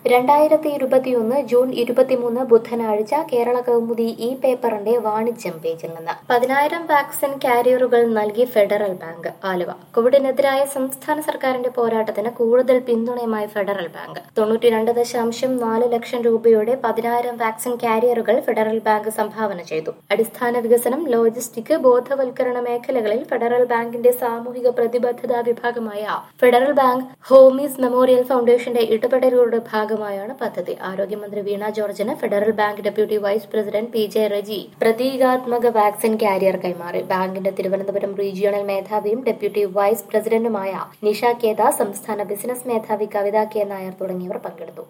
രണ്ടായിരത്തി ഇരുപത്തിയൊന്ന് ജൂൺ ഇരുപത്തിമൂന്ന് ബുധനാഴ്ച കേരള കൗമുദി ഈ പേപ്പറിന്റെ വാണിജ്യം പേജിൽ നിന്ന് പതിനായിരം വാക്സിൻ കാരിയറുകൾ നൽകി ഫെഡറൽ ബാങ്ക് ആലുവ കോവിഡിനെതിരായ സംസ്ഥാന സർക്കാരിന്റെ പോരാട്ടത്തിന് കൂടുതൽ പിന്തുണയുമായി ഫെഡറൽ ബാങ്ക് തൊണ്ണൂറ്റിരണ്ട് ദശാംശം നാല് ലക്ഷം രൂപയുടെ പതിനായിരം വാക്സിൻ കാരിയറുകൾ ഫെഡറൽ ബാങ്ക് സംഭാവന ചെയ്തു അടിസ്ഥാന വികസനം ലോജിസ്റ്റിക് ബോധവൽക്കരണ മേഖലകളിൽ ഫെഡറൽ ബാങ്കിന്റെ സാമൂഹിക പ്രതിബദ്ധതാ വിഭാഗമായ ഫെഡറൽ ബാങ്ക് ഹോമീസ് മെമ്മോറിയൽ ഫൗണ്ടേഷന്റെ ഇടപെടലുകളുടെ ഭാഗമായാണ് പദ്ധതി ആരോഗ്യമന്ത്രി വീണ ജോർജിന് Federal Bank deputy vice president P J Reji പ്രതീകാത്മക വാക്സിൻ കാരിയർ കൈമാറി ബാങ്കിന്റെ തിരുവനന്തപുരം റീജിയണൽ മേധാവിയും ഡെപ്യൂട്ടി വൈസ് പ്രസിഡന്റുമായ നിഷ കേദ സംസ്ഥാന ബിസിനസ് മേധാവി കവിത കെ നായർ തുടങ്ങിയവർ പങ്കെടുത്തു